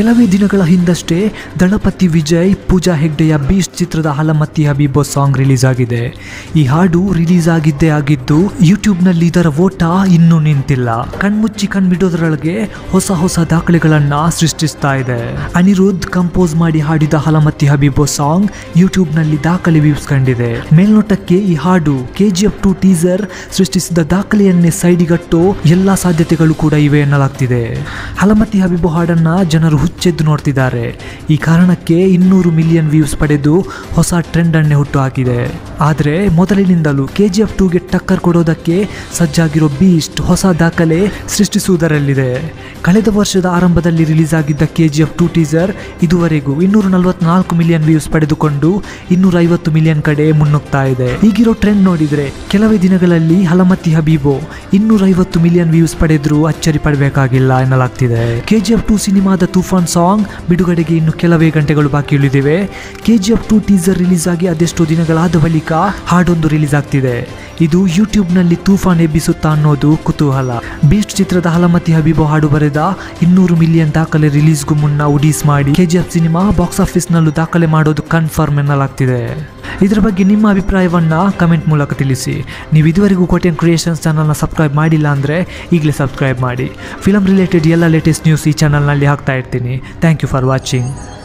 ಕೆಲವೇ ದಿನಗಳ ಹಿಂದಷ್ಟೇ ದಳಪತಿ ವಿಜಯ್ ಪೂಜಾ ಹೆಗ್ಡೆಯ ಬೀಸ್ಟ್ ಚಿತ್ರದ ಹಲಮತ್ತಿ ಹಬೀಬೋ ಸಾಂಗ್ ರಿಲೀಸ್ ಆಗಿದೆ ಈ ಹಾಡು ರಿಲೀಸ್ ಆಗಿದ್ದೇ ಆಗಿದ್ದು ಯೂಟ್ಯೂಬ್ನಲ್ಲಿ ಇದರ ಓಟ ಇನ್ನೂ ನಿಂತಿಲ್ಲ ಕಣ್ಮುಚ್ಚಿ ಕಣ್ಬಿಡೋದ್ರೊಳಗೆ ಹೊಸ ಹೊಸ ದಾಖಲೆಗಳನ್ನ ಸೃಷ್ಟಿಸ್ತಾ ಇದೆ ಅನಿರುದ್ಧ್ ಕಂಪೋಸ್ ಮಾಡಿ ಹಾಡಿದ ಹಲಮತ್ತಿ ಹಬೀಬೋ ಸಾಂಗ್ ಯೂಟ್ಯೂಬ್ನಲ್ಲಿ ದಾಖಲೆ ವ್ಯೂಸ್ ಕಂಡಿದೆ ಮೇಲ್ನೋಟಕ್ಕೆ ಈ ಹಾಡು ಕೆಜಿಎಫ್ ಟು ಟೀಸರ್ ಸೃಷ್ಟಿಸಿದ ದಾಖಲೆಯನ್ನೇ ಸೈಡಿಗಟ್ಟು ಎಲ್ಲಾ ಸಾಧ್ಯತೆಗಳು ಕೂಡ ಇವೆ ಎನ್ನಲಾಗ್ತಿದೆ ಹಲಮತಿ ಹಬೀಬು ಹಾಡನ್ನ ಜನರು ಹುಚ್ಚೆದ್ದು ನೋಡ್ತಿದ್ದಾರೆ ಈ ಕಾರಣಕ್ಕೆ ಇನ್ನೂರು ಮಿಲಿಯನ್ ವ್ಯೂಸ್ ಪಡೆದು ಹೊಸ ಟ್ರೆಂಡ್ ಅನ್ನೇ ಹುಟ್ಟು ಹಾಕಿದೆ ಆದರೆ ಮೊದಲಿನಿಂದಲೂ ಕೆ ಜಿ ಎಫ್ ಟೂಗೆ ಟಕ್ಕರ್ ಕೊಡೋದಕ್ಕೆ ಸಜ್ಜಾಗಿರೋ ಬೀಸ್ಟ್ ಹೊಸ ದಾಖಲೆ ಸೃಷ್ಟಿಸುವುದರಲ್ಲಿದೆ ಕಳೆದ ವರ್ಷದ ಆರಂಭದಲ್ಲಿ ರಿಲೀಸ್ ಆಗಿದ್ದ K G F two teaser ಇದುವರೆಗೂ ಇನ್ನೂರ ನಲವತ್ನಾಲ್ಕು ಮಿಲಿಯನ್ ವ್ಯೂಸ್ ಪಡೆದುಕೊಂಡು ಇನ್ನೂರ ಐವತ್ತು ಮಿಲಿಯನ್ ಕಡೆ ಮುನ್ನುಗ್ತಾ ಇದೆ ಈಗಿರೋ ಟ್ರೆಂಡ್ ನೋಡಿದ್ರೆ ಕೆಲವೇ ದಿನಗಳಲ್ಲಿ ಹಲಮತಿ ಹಬೀಬೋ ಇನ್ನೂರ ಐವತ್ತು ಮಿಲಿಯನ್ ವ್ಯೂಸ್ ಪಡೆದ್ರೂ ಅಚ್ಚರಿ ಪಡಬೇಕಾಗಿಲ್ಲ ಎನ್ನಲಾಗ್ತಿದೆ ಕೆ ಜಿ ಎಫ್ ಟು ಸಿನಿಮಾದ ತೂಫಾನ್ ಸಾಂಗ್ ಬಿಡುಗಡೆಗೆ ಇನ್ನು ಕೆಲವೇ ಗಂಟೆಗಳು ಬಾಕಿ ಉಳಿದಿವೆ K G F two teaser release ಆಗಿ ಅದೆಷ್ಟೋ ದಿನಗಳಾದ ಬಳಿಕ ಹಾಡೊಂದು ರಿಲೀಸ್ ಆಗ್ತಿದೆ ಇದು ಯೂಟ್ಯೂಬ್ನಲ್ಲಿ ತೂಫಾನ್ ಎಬ್ಬಿಸುತ್ತಾ ಅನ್ನೋದು ಕುತೂಹಲ ಬೀಸ್ಟ್ ಚಿತ್ರದ ಹಲಮತಿ ಹಬೀಬೋ ಹಾಡು ಬರೆದ ಇನ್ನೂರು ಮಿಲಿಯನ್ ದಾಖಲೆ ರಿಲೀಸ್ಗೂ ಮುನ್ನ ಉಡೀಸ್ ಮಾಡಿ ಕೆಜಿಎಫ್ ಸಿನಿಮಾ ಬಾಕ್ಸ್ ಆಫೀಸ್ನಲ್ಲೂ ದಾಖಲೆ ಮಾಡೋದು ಕನ್ಫರ್ಮ್ ಎನ್ನಲಾಗ್ತಿದೆ ಇದರ ಬಗ್ಗೆ ನಿಮ್ಮ ಅಭಿಪ್ರಾಯವನ್ನ ಕಮೆಂಟ್ ಮೂಲಕ ತಿಳಿಸಿ ನೀವು ಇದುವರೆಗೂ ಕೋಟೆನ್ ಕ್ರಿಯೇಷನ್ಸ್ ಚಾನಲ್ನ ಸಬ್ಸ್ಕ್ರೈಬ್ ಮಾಡಿಲ್ಲ ಅಂದರೆ ಈಗಲೇ ಸಬ್ಸ್ಕ್ರೈಬ್ ಮಾಡಿ ಫಿಲಮ್ ರಿಲೇಟೆಡ್ ಎಲ್ಲ ಲೇಟೆಸ್ಟ್ ನ್ಯೂಸ್ ಈ ಚಾನಲ್ನಲ್ಲಿ ಹಾಕ್ತಾ ಇರ್ತೀನಿ ಥ್ಯಾಂಕ್ ಯು ಫಾರ್ ವಾಚಿಂಗ್